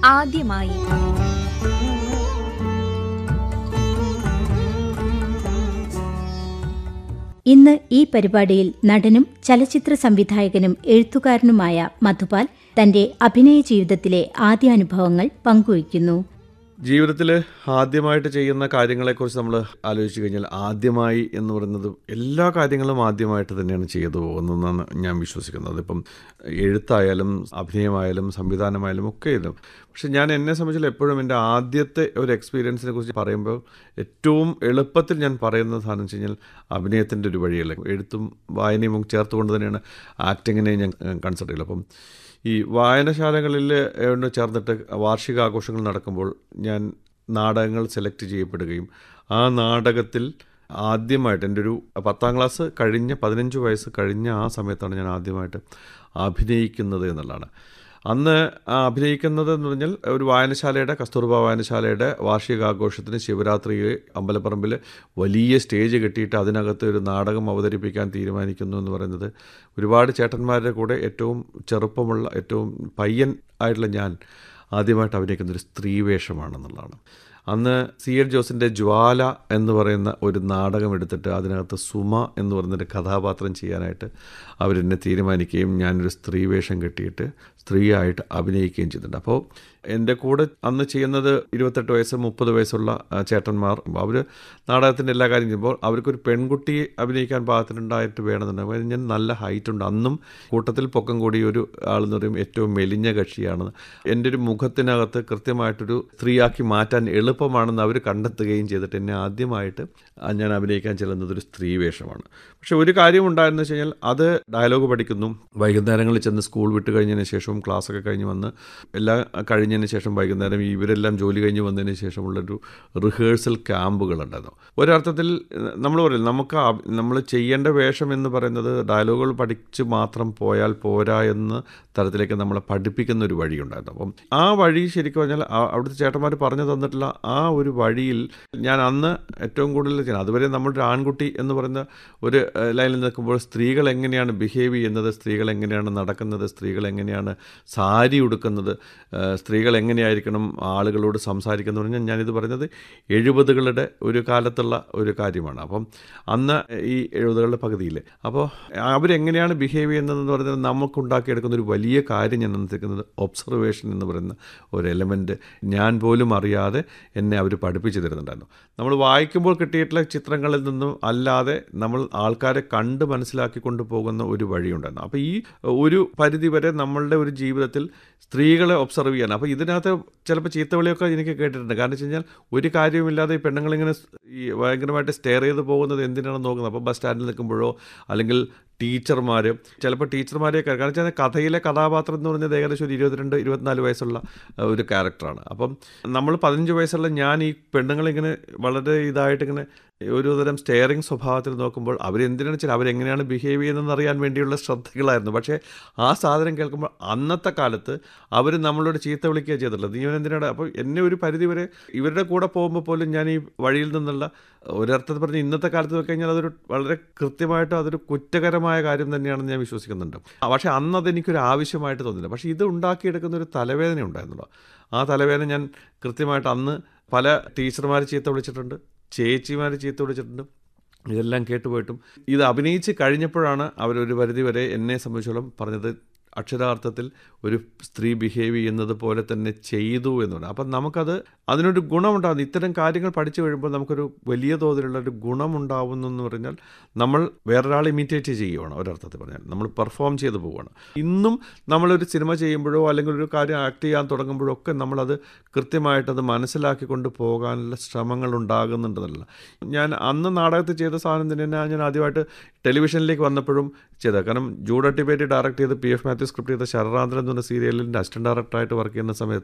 ആദ്യമായി ഇന്ന് ഈ പരിപാടിയിൽ നടനും ചലച്ചിത്ര സംവിധായകനും എഴുത്തുകാരനുമായ മധുപാൽ തന്റെ അഭിനയ ജീവിതത്തിലെ ആദ്യാനുഭവങ്ങൾ പങ്കുവയ്ക്കുന്നു ജീവിതത്തിൽ ആദ്യമായിട്ട് ചെയ്യുന്ന കാര്യങ്ങളെക്കുറിച്ച് നമ്മൾ ആലോചിച്ച് കഴിഞ്ഞാൽ ആദ്യമായി എന്ന് പറയുന്നത് എല്ലാ കാര്യങ്ങളും ആദ്യമായിട്ട് തന്നെയാണ് ചെയ്തു പോകുന്നതെന്നാണ് ഞാൻ വിശ്വസിക്കുന്നത് ഇപ്പം എഴുത്തായാലും അഭിനയമായാലും സംവിധാനമായാലും ഒക്കെ ഇതും പക്ഷെ ഞാൻ എന്നെ സംബന്ധിച്ചിൽ എപ്പോഴും എൻ്റെ ആദ്യത്തെ ഒരു എക്സ്പീരിയൻസിനെ കുറിച്ച് പറയുമ്പോൾ ഏറ്റവും എളുപ്പത്തിൽ ഞാൻ പറയുന്ന സാധനം വെച്ച് കഴിഞ്ഞാൽ അഭിനയത്തിൻ്റെ ഒരു വഴിയല്ല എഴുത്തും വായനയും ചേർത്തുകൊണ്ട് തന്നെയാണ് ആക്ടിങ്ങിനെ ഞാൻ കൺസിഡർ ചെയ്യുന്നത് അപ്പം ഈ വായനശാലകളിൽ ഒന്ന് ചേർന്നിട്ട് വാർഷികാഘോഷങ്ങൾ നടക്കുമ്പോൾ ഞാൻ നാടകങ്ങൾ സെലക്ട് ചെയ്യപ്പെടുകയും ആ നാടകത്തിൽ ആദ്യമായിട്ട് എൻ്റെ ഒരു പത്താം ക്ലാസ് കഴിഞ്ഞ പതിനഞ്ച് വയസ്സ് കഴിഞ്ഞ ആ സമയത്താണ് ഞാൻ ആദ്യമായിട്ട് അഭിനയിക്കുന്നത് എന്നുള്ളതാണ് അന്ന് ആ അഭിനയിക്കുന്നത് എന്ന് പറഞ്ഞാൽ ഒരു വായനശാലയുടെ കസ്തൂർബ വായനശാലയുടെ വാർഷികാഘോഷത്തിന് ശിവരാത്രി അമ്പലപ്പറമ്പിൽ വലിയ സ്റ്റേജ് കെട്ടിയിട്ട് അതിനകത്ത് ഒരു നാടകം അവതരിപ്പിക്കാൻ തീരുമാനിക്കുന്നു എന്ന് പറയുന്നത് ഒരുപാട് ചേട്ടന്മാരുടെ കൂടെ ഏറ്റവും ചെറുപ്പമുള്ള ഏറ്റവും പയ്യൻ ആയിട്ടുള്ള ഞാൻ ആദ്യമായിട്ട് അഭിനയിക്കുന്ന ഒരു സ്ത്രീ വേഷമാണെന്നുള്ളതാണ് അന്ന് സി എഡ് ജോസിൻ്റെ ജ്വാല എന്ന് പറയുന്ന ഒരു നാടകം എടുത്തിട്ട് അതിനകത്ത് സുമ എന്ന് പറയുന്നൊരു കഥാപാത്രം ചെയ്യാനായിട്ട് അവരെന്നെ തീരുമാനിക്കുകയും ഞാനൊരു സ്ത്രീ വേഷം കെട്ടിയിട്ട് സ്ത്രീയായിട്ട് അഭിനയിക്കുകയും ചെയ്തിട്ടുണ്ട് അപ്പോൾ എൻ്റെ കൂടെ അന്ന് ചെയ്യുന്നത് ഇരുപത്തെട്ട് വയസ്സ് മുപ്പത് വയസ്സുള്ള ആ, ചേട്ടന്മാർ അവർ നാടകത്തിൻ്റെ എല്ലാ കാര്യം ചെയ്യുമ്പോൾ അവർക്കൊരു പെൺകുട്ടിയെ അഭിനയിക്കാൻ പാകത്തിനുണ്ടായിട്ട് വേണമെന്നുണ്ടെങ്കിൽ അപ്പോൾ ഞാൻ നല്ല ഹൈറ്റ് ഉണ്ട് അന്നും കൂട്ടത്തിൽ പൊക്കം കൂടി ഒരു ആളെന്ന് പറയും ഏറ്റവും മെലിഞ്ഞ കക്ഷിയാണ് എൻ്റെ ഒരു മുഖത്തിനകത്ത് കൃത്യമായിട്ടൊരു സ്ത്രീയാക്കി മാറ്റാൻ എളുപ്പമാണെന്ന് അവർ കണ്ടെത്തുകയും ചെയ്തിട്ട് എന്നെ ആദ്യമായിട്ട് ആ, ഞാൻ അഭിനയിക്കാൻ ചെല്ലുന്നത് ഒരു സ്ത്രീ വേഷമാണ് പക്ഷെ ഒരു കാര്യം ഉണ്ടായെന്ന് വെച്ച് കഴിഞ്ഞാൽ അത് ഡയലോഗ് പഠിക്കുന്നു വൈകുന്നേരങ്ങളിൽ ചെന്ന് സ്കൂൾ വിട്ട് കഴിഞ്ഞതിന് ശേഷവും ക്ലാസ്സൊക്കെ കഴിഞ്ഞ് വന്ന് എല്ലാം കഴിഞ്ഞതിന് ശേഷം വൈകുന്നേരം ഇവരെല്ലാം ജോലി കഴിഞ്ഞ് വന്നതിന് ശേഷമുള്ളൊരു റിഹേഴ്സൽ ക്യാമ്പുകളുണ്ടായിരുന്നു ഒരർത്ഥത്തിൽ നമ്മൾ പറയില്ല നമുക്ക് നമ്മൾ ചെയ്യേണ്ട വേഷം എന്ന് പറയുന്നത് ഡയലോഗുകൾ പഠിച്ച് മാത്രം പോയാൽ പോരാ എന്ന തരത്തിലേക്ക് നമ്മളെ പഠിപ്പിക്കുന്ന ഒരു വഴിയുണ്ടായിരുന്നു അപ്പം ആ വഴി ശരിക്കും പറഞ്ഞാൽ ആ- അവിടുത്തെ ചേട്ടന്മാർ പറഞ്ഞു തന്നിട്ടുള്ള ആ ഒരു വഴിയിൽ ഞാൻ അന്ന് ഏറ്റവും കൂടുതൽ ചെയ്യുന്നത് അതുവരെ നമ്മളൊരു ആൺകുട്ടി എന്ന് പറയുന്ന ഒരു ഏഹ്, ലൈനിൽ നിൽക്കുമ്പോൾ സ്ത്രീകൾ എങ്ങനെയാണ് ബിഹേവ് ചെയ്യുന്നത് സ്ത്രീകൾ എങ്ങനെയാണ് നടക്കുന്നത് സ്ത്രീകൾ എങ്ങനെയാണ് സാരി ഉടുക്കുന്നത് ഏഹ്, സ്ത്രീകൾ എങ്ങനെയായിരിക്കണം ആളുകളോട് സംസാരിക്കുന്നത് പറഞ്ഞാൽ ഞാനിത് പറയുന്നത് എഴുപതുകളുടെ ഒരു കാലത്തുള്ള ഒരു കാര്യമാണ് അപ്പം അന്ന് ഈ എഴുപതുകളുടെ പകുതിയിൽ അപ്പോൾ അവരെങ്ങനെയാണ് ബിഹേവ് ചെയ്യുന്നതെന്ന് പറയുന്നത് നമുക്കുണ്ടാക്കിയെടുക്കുന്ന ഒരു വലിയ കാര്യം ഞാൻ മനസ്സിലാക്കുന്നത് ഒബ്സർവേഷൻ എന്ന് പറയുന്ന ഒരു എലമെൻറ്റ് ഞാൻ പോലും അറിയാതെ എന്നെ അവർ പഠിപ്പിച്ചു തരുന്നുണ്ടായിരുന്നു നമ്മൾ വായിക്കുമ്പോൾ കിട്ടിയിട്ടുള്ള ചിത്രങ്ങളിൽ നിന്നും അല്ലാതെ നമ്മൾ ആൾക്കാരെ കണ്ട് മനസ്സിലാക്കിക്കൊണ്ട് പോകുന്ന ഒരു വഴിയുണ്ടായിരുന്നു അപ്പോൾ ഈ ഒരു പരിധി വരെ നമ്മളുടെ ഒരു ജീവിതത്തിൽ സ്ത്രീകളെ ഒബ്സർവ് ചെയ്യാൻ അപ്പോൾ ഇതിനകത്ത് ചിലപ്പോൾ ചീത്തവിളിയൊക്കെ എനിക്ക് കേട്ടിട്ടുണ്ട് കാരണം വെച്ച് കഴിഞ്ഞാൽ ഒരു കാര്യവുമില്ലാതെ ഈ പെണ്ണുങ്ങളിങ്ങനെ സ് ഈ ഭയങ്കരമായിട്ട് സ്റ്റെയർ ചെയ്ത് പോകുന്നത് എന്തിനാണെന്ന് നോക്കുന്നത് അപ്പോൾ ബസ് സ്റ്റാൻഡിൽ നിൽക്കുമ്പോഴോ അല്ലെങ്കിൽ ടീച്ചർമാർ ചിലപ്പോൾ ടീച്ചർമാരെ കാരണം വെച്ചാൽ കഥയിലെ കഥാപാത്രം എന്ന് പറഞ്ഞത് ഏകദേശം ഒരു ഇരുപത്തിരണ്ട് ഇരുപത്തിനാല് വയസ്സുള്ള അഹ്, ഒരു ക്യാരക്ടറാണ് അപ്പം നമ്മൾ പതിനഞ്ച് വയസ്സുള്ള ഞാൻ ഈ പെണ്ണുങ്ങളിങ്ങനെ വളരെ ഇതായിട്ട് ഇങ്ങനെ ഒരു തരം സ്റ്റെയറിങ് സ്വഭാവത്തിൽ നോക്കുമ്പോൾ അവരെന്തിനാണെന്ന് വെച്ചാൽ അവരെങ്ങനെയാണ് ബിഹേവ് ചെയ്യുന്നതെന്ന് അറിയാൻ വേണ്ടിയുള്ള ശ്രദ്ധകളായിരുന്നു പക്ഷേ ആ സാധനം കേൾക്കുമ്പോൾ അന്നത്തെ കാലത്ത് അവർ നമ്മളോട് ചീത്ത വിളിക്കുക ചെയ്തിട്ടുള്ളത് നീ എന്തിനാണ് അപ്പോൾ എന്നെ ഒരു പരിധി വരെ ഇവരുടെ കൂടെ പോകുമ്പോൾ പോലും ഞാൻ ഈ വഴിയിൽ നിന്നുള്ള ഒരർത്ഥത്തിൽ പറഞ്ഞ് ഇന്നത്തെ കാലത്ത് നോക്കി കഴിഞ്ഞാൽ അതൊരു വളരെ കൃത്യമായിട്ട് അതൊരു കുറ്റകരമായ കാര്യം തന്നെയാണെന്ന് ഞാൻ വിശ്വസിക്കുന്നുണ്ട് ആ, പക്ഷേ അന്ന് അതെനിക്കൊരു ആവശ്യമായിട്ട് തോന്നില്ല പക്ഷേ ഇത് ഉണ്ടാക്കിയെടുക്കുന്ന ഒരു തലവേദന ഉണ്ടായിരുന്നുള്ളൂ ആ തലവേദന ഞാൻ കൃത്യമായിട്ട് അന്ന് പല ടീച്ചർമാർ ചീത്ത വിളിച്ചിട്ടുണ്ട് ചേച്ചിമാർ ചീത്ത വിളിച്ചിട്ടുണ്ട് ഇതെല്ലാം കേട്ടുപോയിട്ടും ഇത് അഭിനയിച്ച് കഴിഞ്ഞപ്പോഴാണ് അവരൊരു പരിധി വരെ എന്നെ സംബന്ധിച്ചോളം പറഞ്ഞത് അക്ഷരാർത്ഥത്തിൽ ഒരു സ്ത്രീ ബിഹേവ് ചെയ്യുന്നത് പോലെ തന്നെ ചെയ്തു എന്നുള്ളത് അപ്പം നമുക്കത് അതിനൊരു ഗുണമുണ്ടാകുന്നു ഇത്തരം കാര്യങ്ങൾ പഠിച്ചു കഴിയുമ്പോൾ നമുക്കൊരു വലിയ തോതിലുള്ള ഒരു ഗുണമുണ്ടാവുന്നു എന്ന് പറഞ്ഞാൽ നമ്മൾ വേറൊരാളെ ഇമിറ്റേറ്റ് ചെയ്യുകയാണ് ഒരർത്ഥത്തിൽ പറഞ്ഞാൽ നമ്മൾ പെർഫോം ചെയ്ത് പോവുകയാണ് ഇന്നും നമ്മളൊരു സിനിമ ചെയ്യുമ്പോഴോ അല്ലെങ്കിൽ ഒരു കാര്യം ആക്ട് ചെയ്യാൻ തുടങ്ങുമ്പോഴോ ഒക്കെ നമ്മളത് കൃത്യമായിട്ടത് മനസ്സിലാക്കിക്കൊണ്ട് പോകാനുള്ള ശ്രമങ്ങൾ ഉണ്ടാകുന്നുണ്ടെന്നല്ല ഞാൻ അന്ന് നാടകത്തിൽ ചെയ്ത സാധനം തന്നെയാണ് ഞാൻ ആദ്യമായിട്ട് ടെലിവിഷനിലേക്ക് വന്നപ്പോഴും ചെയ്തത് കാരണം ജൂഡ് അട്ടിപ്പേറ്റി ഡയറക്റ്റ് ചെയ്ത് പി എഫ് മാത്യു സ്ക്രിപ്റ്റ് ചെയ്ത ശരറാന്തരൻ എന്ന് പറഞ്ഞ സീരിയലിൻ്റെ അസിസ്റ്റന്റ് ഡയറക്ടറായിട്ട് വർക്ക് ചെയ്യുന്ന സമയത്ത്